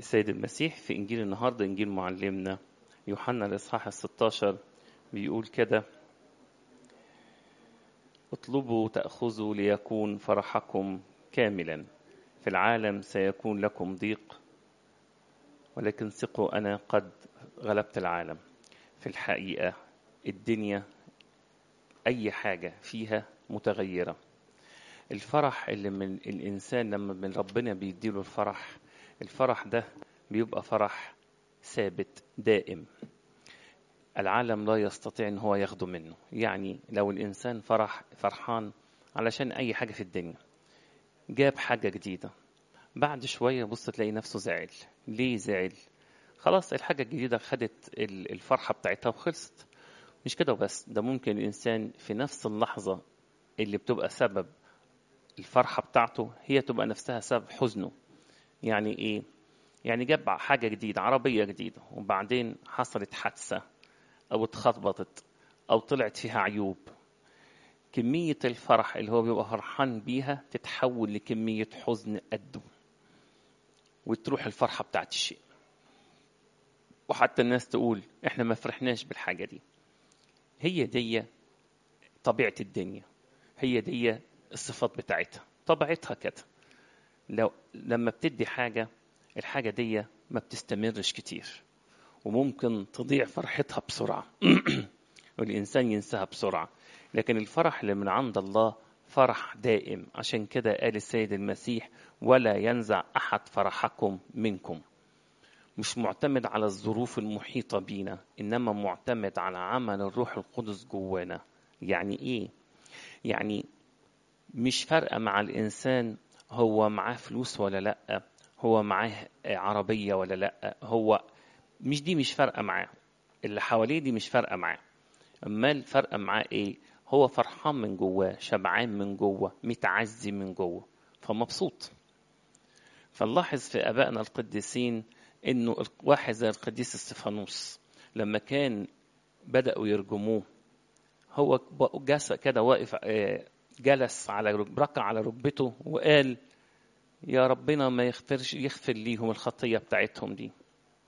السيد المسيح في إنجيل النهاردة إنجيل معلمنا يوحنا الإصحاح الستاشر بيقول كده اطلبوا تأخذوا ليكون فرحكم كاملا في العالم سيكون لكم ضيق ولكن ثقوا أنا قد غلبت العالم في الحقيقة الدنيا أي حاجة فيها متغيرة الفرح اللي من الإنسان لما من ربنا بيديله الفرح الفرح ده بيبقى فرح ثابت دائم العالم لا يستطيع ان هو ياخده منه يعني لو الانسان فرح فرحان علشان اي حاجه في الدنيا جاب حاجه جديده بعد شويه بص تلاقي نفسه زعل ليه زعل خلاص الحاجه الجديده خدت الفرحه بتاعتها وخلصت مش كده وبس ده ممكن الانسان في نفس اللحظه اللي بتبقى سبب الفرحه بتاعته هي تبقى نفسها سبب حزنه يعني ايه يعني جاب حاجه جديده عربيه جديده وبعدين حصلت حادثه او اتخبطت او طلعت فيها عيوب كمية الفرح اللي هو بيبقى فرحان بيها تتحول لكمية حزن قده وتروح الفرحة بتاعت الشيء وحتى الناس تقول احنا ما فرحناش بالحاجة دي هي دي طبيعة الدنيا هي دي الصفات بتاعتها طبيعتها كده لو لما بتدي حاجة الحاجة دي ما بتستمرش كتير وممكن تضيع فرحتها بسرعة والإنسان ينساها بسرعة لكن الفرح اللي من عند الله فرح دائم عشان كده قال السيد المسيح ولا ينزع أحد فرحكم منكم مش معتمد على الظروف المحيطة بينا إنما معتمد على عمل الروح القدس جوانا يعني إيه؟ يعني مش فارقة مع الإنسان هو معاه فلوس ولا لأ هو معاه عربية ولا لأ هو مش دي مش فارقه معاه اللي حواليه دي مش فارقه معاه امال فارقه معاه ايه هو فرحان من جواه شبعان من جوه متعزي من جوه فمبسوط فنلاحظ في ابائنا القديسين انه واحد زي القديس استفانوس لما كان بداوا يرجموه هو جلس كده واقف جلس على ركع على ركبته وقال يا ربنا ما يغفرش يغفر ليهم الخطيه بتاعتهم دي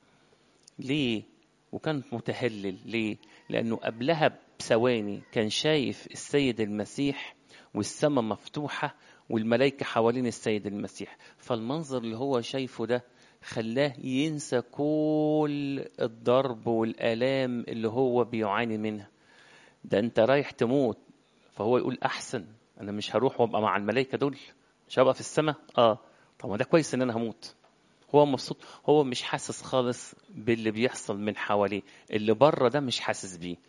ليه؟ وكان متهلل ليه؟ لأنه قبلها بثواني كان شايف السيد المسيح والسماء مفتوحة والملائكة حوالين السيد المسيح فالمنظر اللي هو شايفه ده خلاه ينسى كل الضرب والآلام اللي هو بيعاني منها ده أنت رايح تموت فهو يقول أحسن أنا مش هروح وأبقى مع الملائكة دول مش هبقى في السماء آه طب ما ده كويس إن أنا هموت هو مبسوط هو مش حاسس خالص باللي بيحصل من حواليه اللي بره ده مش حاسس بيه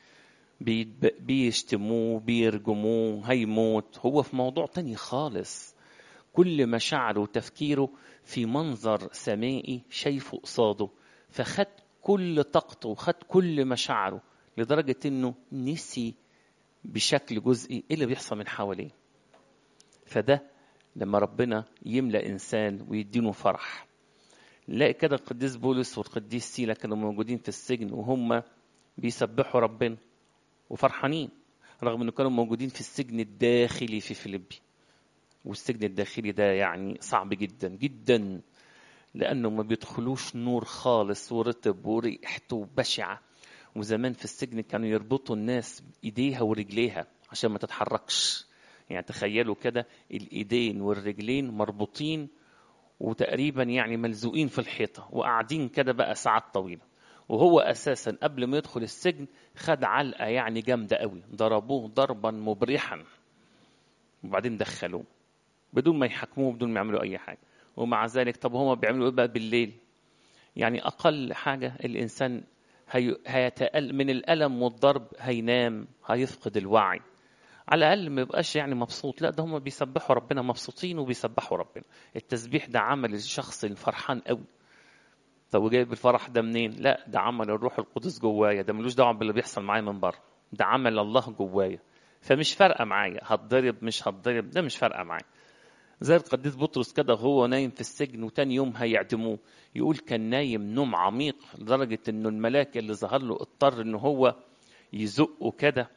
بيشتموه بيرجموه هيموت هو في موضوع تاني خالص كل مشاعره وتفكيره في منظر سمائي شايفه قصاده فخد كل طاقته وخد كل مشاعره لدرجة انه نسي بشكل جزئي ايه اللي بيحصل من حواليه فده لما ربنا يملأ إنسان ويدينه فرح نلاقي كده القديس بولس والقديس سيلا كانوا موجودين في السجن وهم بيسبحوا ربنا وفرحانين رغم انه كانوا موجودين في السجن الداخلي في فيليبي والسجن الداخلي ده يعني صعب جدا جدا لانه ما بيدخلوش نور خالص ورطب وريحته بشعه وزمان في السجن كانوا يربطوا الناس ايديها ورجليها عشان ما تتحركش يعني تخيلوا كده الايدين والرجلين مربوطين وتقريبا يعني ملزوقين في الحيطة وقاعدين كده بقى ساعات طويلة وهو أساسا قبل ما يدخل السجن خد علقة يعني جامدة قوي ضربوه ضربا مبرحا وبعدين دخلوه بدون ما يحكموه بدون ما يعملوا أي حاجة ومع ذلك طب هما بيعملوا إيه بقى بالليل يعني أقل حاجة الإنسان هي... هيتأل من الألم والضرب هينام هيفقد الوعي على الاقل ما يبقاش يعني مبسوط لا ده هم بيسبحوا ربنا مبسوطين وبيسبحوا ربنا التسبيح ده عمل الشخص الفرحان قوي طب جايب الفرح ده منين لا ده عمل الروح القدس جوايا ده ملوش دعوه باللي بيحصل معايا من بره ده عمل الله جوايا فمش فارقه معايا هتضرب مش هتضرب ده مش فارقه معايا زي القديس بطرس كده وهو نايم في السجن وتاني يوم هيعدموه يقول كان نايم نوم عميق لدرجه انه الملاك اللي ظهر له اضطر ان هو يزقه كده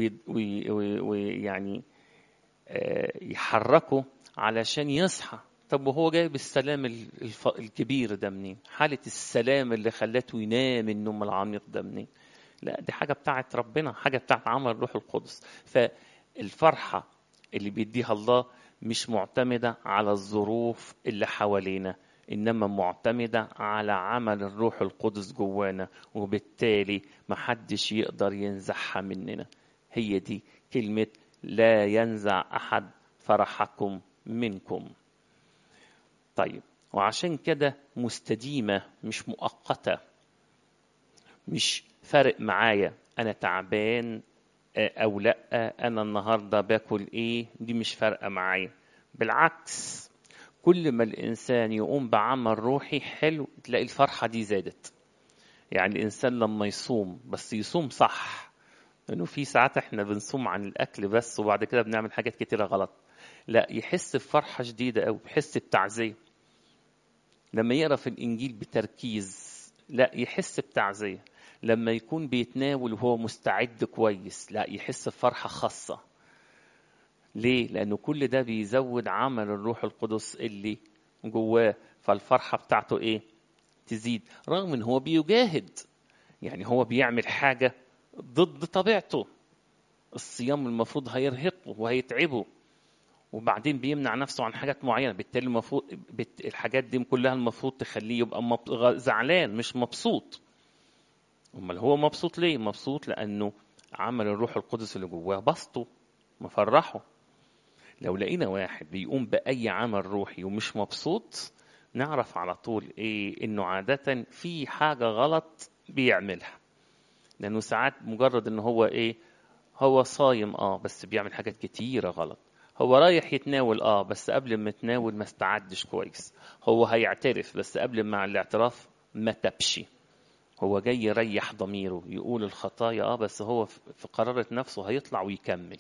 ويعني يحركه علشان يصحى طب وهو جايب السلام الف... الكبير ده منين حالة السلام اللي خلته ينام النوم العميق ده منين لا دي حاجة بتاعت ربنا حاجة بتاعت عمل الروح القدس فالفرحة اللي بيديها الله مش معتمدة على الظروف اللي حوالينا إنما معتمدة على عمل الروح القدس جوانا وبالتالي محدش يقدر ينزعها مننا هي دي كلمة لا ينزع أحد فرحكم منكم طيب وعشان كده مستديمة مش مؤقتة مش فارق معايا أنا تعبان أو لأ أنا النهاردة باكل إيه دي مش فارقة معايا بالعكس كل ما الإنسان يقوم بعمل روحي حلو تلاقي الفرحة دي زادت يعني الإنسان لما يصوم بس يصوم صح لأنه في ساعات إحنا بنصوم عن الأكل بس وبعد كده بنعمل حاجات كتيرة غلط لا يحس بفرحة شديدة أو يحس بتعزية لما يقرأ في الإنجيل بتركيز لا يحس بتعزية لما يكون بيتناول وهو مستعد كويس لا يحس بفرحة خاصة ليه؟ لأنه كل ده بيزود عمل الروح القدس اللي جواه فالفرحة بتاعته إيه؟ تزيد رغم إن هو بيجاهد يعني هو بيعمل حاجة ضد طبيعته الصيام المفروض هيرهقه وهيتعبه وبعدين بيمنع نفسه عن حاجات معينة بالتالي المفروض الحاجات دي كلها المفروض تخليه يبقى زعلان مش مبسوط امال هو مبسوط ليه مبسوط لانه عمل الروح القدس اللي جواه بسطه مفرحه لو لقينا واحد بيقوم باي عمل روحي ومش مبسوط نعرف على طول ايه انه عاده في حاجه غلط بيعملها لانه ساعات مجرد ان هو ايه هو صايم اه بس بيعمل حاجات كتيره غلط هو رايح يتناول اه بس قبل ما يتناول ما استعدش كويس هو هيعترف بس قبل ما الاعتراف ما تبش هو جاي يريح ضميره يقول الخطايا اه بس هو في قرارة نفسه هيطلع ويكمل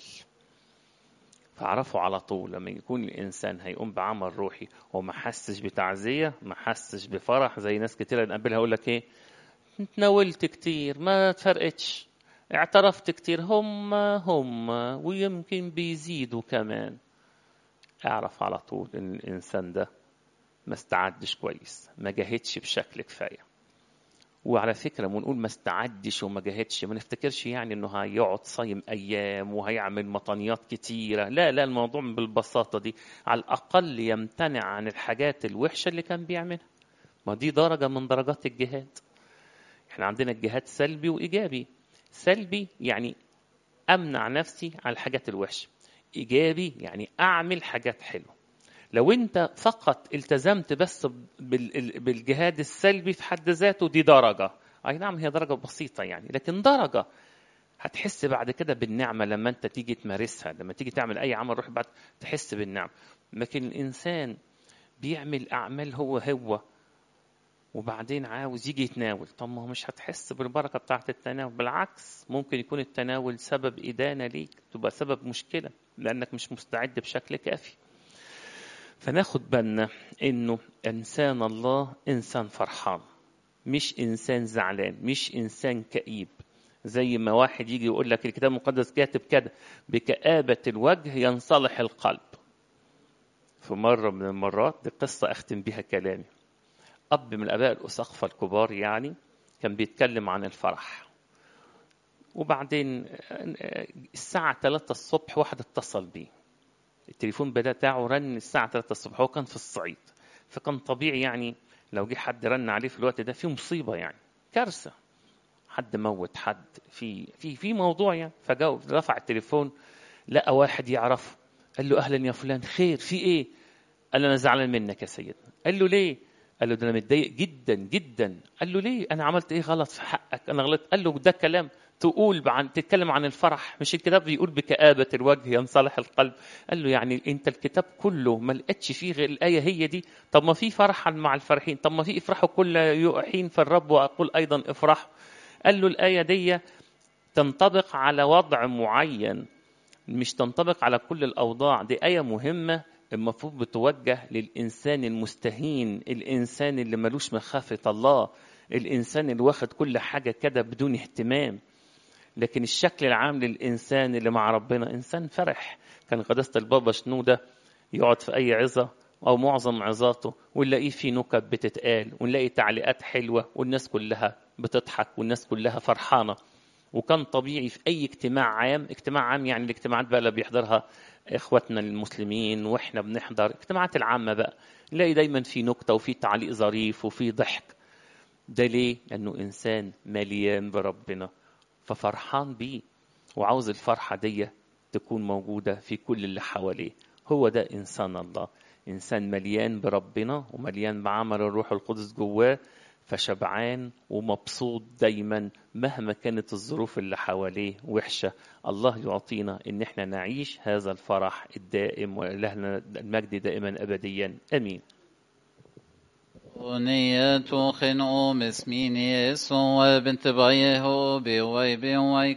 فاعرفوا على طول لما يكون الانسان هيقوم بعمل روحي وما حسش بتعزيه ما حسش بفرح زي ناس كتير نقابلها يقول لك ايه تناولت كتير ما تفرقتش اعترفت كتير هم هم ويمكن بيزيدوا كمان اعرف على طول ان الانسان ده ما استعدش كويس ما جاهدش بشكل كفايه وعلى فكره بنقول ما استعدش وما جاهدش ما نفتكرش يعني انه هيقعد صايم ايام وهيعمل مطنيات كتيره لا لا الموضوع بالبساطه دي على الاقل يمتنع عن الحاجات الوحشه اللي كان بيعملها ما دي درجه من درجات الجهاد احنا عندنا الجهاد سلبي وايجابي سلبي يعني امنع نفسي على الحاجات الوحشه ايجابي يعني اعمل حاجات حلوه لو انت فقط التزمت بس بالجهاد السلبي في حد ذاته دي درجه اي نعم هي درجه بسيطه يعني لكن درجه هتحس بعد كده بالنعمه لما انت تيجي تمارسها لما تيجي تعمل اي عمل روح بعد تحس بالنعمه لكن الانسان بيعمل اعمال هو هو وبعدين عاوز يجي يتناول طب ما هو مش هتحس بالبركه بتاعه التناول بالعكس ممكن يكون التناول سبب ادانه ليك تبقى سبب مشكله لانك مش مستعد بشكل كافي فناخد بالنا انه انسان الله انسان فرحان مش انسان زعلان مش انسان كئيب زي ما واحد يجي يقول لك الكتاب المقدس كاتب كده بكآبة الوجه ينصلح القلب في مرة من المرات دي قصة أختم بها كلامي أب من الآباء الأساقفة الكبار يعني كان بيتكلم عن الفرح وبعدين الساعة 3 الصبح واحد اتصل بيه التليفون بتاعه رن الساعة 3 الصبح هو كان في الصعيد فكان طبيعي يعني لو جه حد رن عليه في الوقت ده في مصيبة يعني كارثة حد موت حد في في في موضوع يعني فجاء رفع التليفون لقى واحد يعرفه قال له اهلا يا فلان خير في ايه؟ قال له انا زعلان منك يا سيدنا قال له ليه؟ قال له ده انا متضايق جدا جدا قال له ليه انا عملت ايه غلط في حقك انا غلطت قال له ده كلام تقول عن تتكلم عن الفرح مش الكتاب بيقول بكآبة الوجه ينصلح القلب قال له يعني انت الكتاب كله ما لقيتش فيه غير الآية هي دي طب ما في فرحا مع الفرحين طب ما في افرحوا كل حين في الرب وأقول أيضا افرحوا قال له الآية دي تنطبق على وضع معين مش تنطبق على كل الأوضاع دي آية مهمة المفروض بتوجه للإنسان المستهين الإنسان اللي ملوش مخافة الله الإنسان اللي واخد كل حاجة كده بدون اهتمام لكن الشكل العام للإنسان اللي مع ربنا إنسان فرح كان قداسة البابا شنودة يقعد في أي عظة أو معظم عظاته ونلاقيه في نكت بتتقال ونلاقي تعليقات حلوة والناس كلها بتضحك والناس كلها فرحانة وكان طبيعي في أي اجتماع عام اجتماع عام يعني الاجتماعات بقى اللي بيحضرها إخواتنا المسلمين وإحنا بنحضر اجتماعات العامة بقى نلاقي دايما في نكتة وفي تعليق ظريف وفي ضحك ده ليه؟ لأنه إنسان مليان بربنا ففرحان بيه وعاوز الفرحة دي تكون موجودة في كل اللي حواليه هو ده إنسان الله إنسان مليان بربنا ومليان بعمل الروح القدس جواه فشبعان ومبسوط دايما مهما كانت الظروف اللي حواليه وحشة الله يعطينا إن احنا نعيش هذا الفرح الدائم ولهنا المجد دائما أبديا أمين ونية خنقو مسمين يسوع بنت بايه بوي بوي